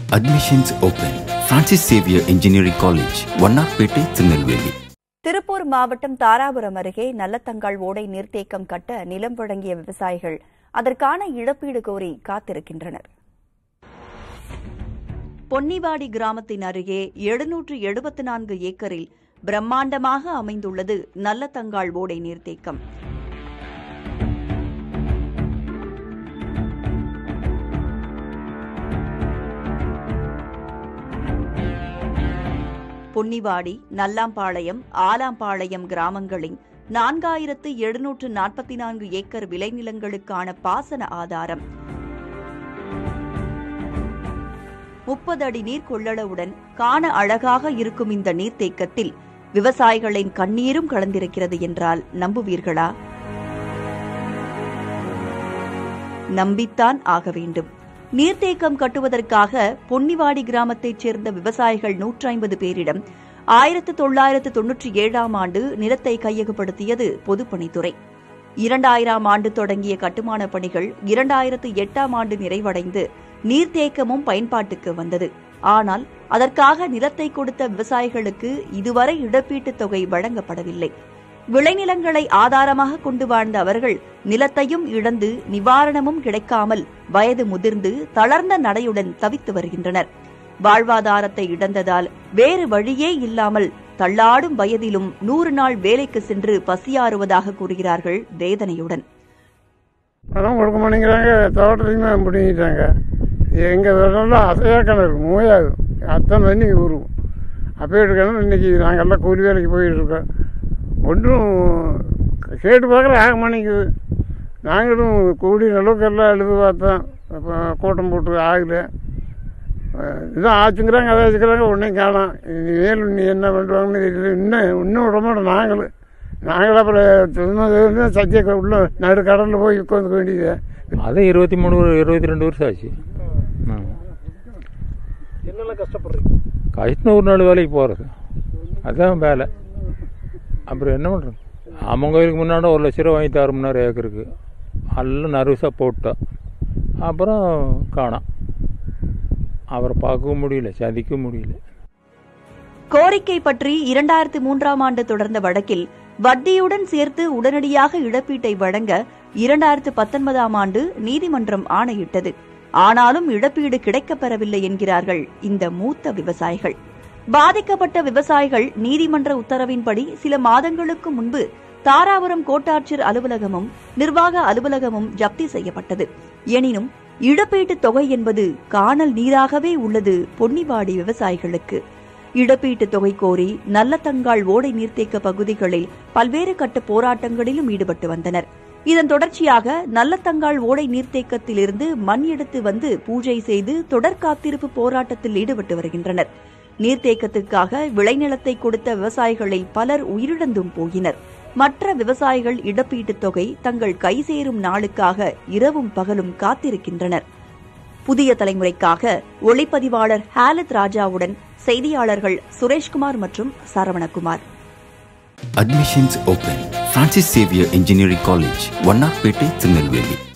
Admissions open. Francis Xavier Engineering College, Vannapete, Tirunelveli Tiruppur மாவட்டம் தாராபுரம் அருகே நல்லத்தங்காள் ஓடை நீர்த்தேக்கம் கட்ட நிலம் வழங்கிய விவசாயிகள் அதற்கான இழப்பீடு கோரி காத்திருக்கின்றனர் பொன்னிவாடி கிராமத்தின் அருகே எழுநூற்று எழுபத்து நான்கு ஏக்கரில் பிரம்மாண்டமாக அமைந்துள்ளது நல்லத்தங்காள் ஓடை நீர்த்தேக்கம் பொன்னிவாடி நல்லாம்பாளையம் ஆலாம்பாளையம் கிராமங்களின் நான்காயிரத்து எழுநூற்று நாற்பத்தி நான்கு ஏக்கர் விளைநிலங்களுக்கான பாசன ஆதாரம் முப்பது அடி நீர் கொள்ளளவுடன் காண அழகாக இருக்கும் இந்த நீர்த்தேக்கத்தில் விவசாயிகளின் கண்ணீரும் கலந்திருக்கிறது என்றால் நம்புவீர்களா நம்பித்தான் ஆக வேண்டும் நீர்த்தேக்கம் கட்டுவதற்காக பொன்னிவாடி கிராமத்தைச் சேர்ந்த விவசாயிகள் நூற்றி ஐம்பது பேரிடம் ஆயிரத்து தொள்ளாயிரத்து தொன்னூற்றி ஏழாம் ஆண்டு நிலத்தை கையகப்படுத்தியது பொதுப்பணித்துறை இரண்டாயிரம் ஆண்டு தொடங்கிய கட்டுமானப் பணிகள் இரண்டாயிரத்து எட்டாம் ஆண்டு நிறைவடைந்து நீர்த்தேக்கமும் பயன்பாட்டுக்கு வந்தது ஆனால் அதற்காக நிலத்தை கொடுத்த விவசாயிகளுக்கு இதுவரை இழப்பீட்டுத் தொகை வழங்கப்படவில்லை விளைநிலங்களை ஆதாரமாக கொண்டு வாழ்ந்த அவர்கள் நிலத்தையும் இழந்து நிவாரணமும் கிடைக்காமல் வயது முதிர்ந்து தளர்ந்த நடையுடன் தவித்து வருகின்றனர் வாழ்வாதாரத்தை இழந்ததால் வேறு வழியே இல்லாமல் தள்ளாடும் வயதிலும் நூறு நாள் வேலைக்கு சென்று பசியாறுவதாக கூறுகிறார்கள் வேதனையுடன் பணம் கொடுக்க மாட்டேங்கிறாங்க தோட்டத்தையுமே பிடிங்கிட்டாங்க எங்கள் விரலாம் அசையா கிணறு மூயாது அத்தனை தண்ணி ஊறும் அப்பயே கிணறு இன்னைக்கு நாங்கள்லாம் கூலி வேலைக்கு போயிட்டு இருக்கோம் ஒன்றும் கேட்டு பார்க்குற ஆக மாட்டேங்குது நாங்களும் கூலி அளவுக்கு எல்லாம் எழுதி பார்த்தோம் அப்போ கூட்டம் போட்டு ஆகலை இதான் ஆச்சுங்கிறாங்க அதை ஆச்சுக்கிறாங்க ஒன்றையும் காணோம் இனி மேலும் நீ என்ன பண்ணுவாங்கன்னு தெரியல இன்னும் இன்னும் விட மாட்டோம் நாங்களும் நாங்களும் அப்புறம் சொன்னது சத்திய உள்ள நடு கடலில் போய் உட்காந்துக்க வேண்டியது அது இருபத்தி மூணு இருபத்தி ரெண்டு வருஷம் ஆச்சு ஆ. என்னெல்லாம் கஷ்டப்படுறீங்க கஷ்டம் ஒரு நாள் வேலைக்கு போகிறது அதுதான் வேலை அப்புறம் என்ன பண்ணுறது அம்மன் கோயிலுக்கு முன்னாடி ஒரு லட்ச ரூபா வாங்கி தரோம்னாரு ஏக்கருக்கு எல்லாம் நர்வஸாக போட்டோம் அப்புறம் காணோம் அவரை பார்க்கவும் முடியல சதிக்கவும் முடியல கோரிக்கை பற்றி இரண்டாயிரத்து மூன்றாம் ஆண்டு தொடர்ந்த வழக்கில் வட்டியுடன் சேர்த்து உடனடியாக இழப்பீட்டை வழங்க இரண்டாயிரத்து பத்தொன்பதாம் ஆண்டு நீதிமன்றம் ஆணையிட்டது ஆனாலும் இழப்பீடு கிடைக்கப்பெறவில்லை என்கிறார்கள் இந்த மூத்த விவசாயிகள் பாதிக்கப்பட்ட விவசாயிகள் நீதிமன்ற உத்தரவின்படி சில மாதங்களுக்கு முன்பு தாராபுரம் கோட்டாட்சியர் அலுவலகமும் நிர்வாக அலுவலகமும் ஜப்தி செய்யப்பட்டது எனினும் இழப்பீட்டுத் தொகை என்பது காணல் நீராகவே உள்ளது பொன்னிவாடி விவசாயிகளுக்கு இழப்பீட்டுத் தொகை கோரி நல்லத்தங்காள் ஓடை நீர்த்தேக்க பகுதிகளில் பல்வேறு கட்ட போராட்டங்களிலும் ஈடுபட்டு வந்தனர் இதன் தொடர்ச்சியாக நல்லத்தங்காள் ஓடை நீர்த்தேக்கத்திலிருந்து மண் எடுத்து வந்து பூஜை செய்து தொடர் காத்திருப்பு போராட்டத்தில் ஈடுபட்டு வருகின்றனர் நீர்த்தேக்கத்திற்காக விளைநிலத்தை கொடுத்த விவசாயிகளில் பலர் உயிரிழந்தும் போயினர் மற்ற விவசாயிகள் இழப்பீட்டுத் தொகை தங்கள் கை சேரும் நாளுக்காக இரவும் பகலும் காத்திருக்கின்றனர் புதிய தலைமுறைக்காக ஒளிப்பதிவாளர் ஹாலித் ராஜாவுடன் செய்தியாளர்கள் சுரேஷ்குமார் மற்றும் Saravanakumar Admissions open. Francis Xavier Engineering College, Vannapete, Tirunelveli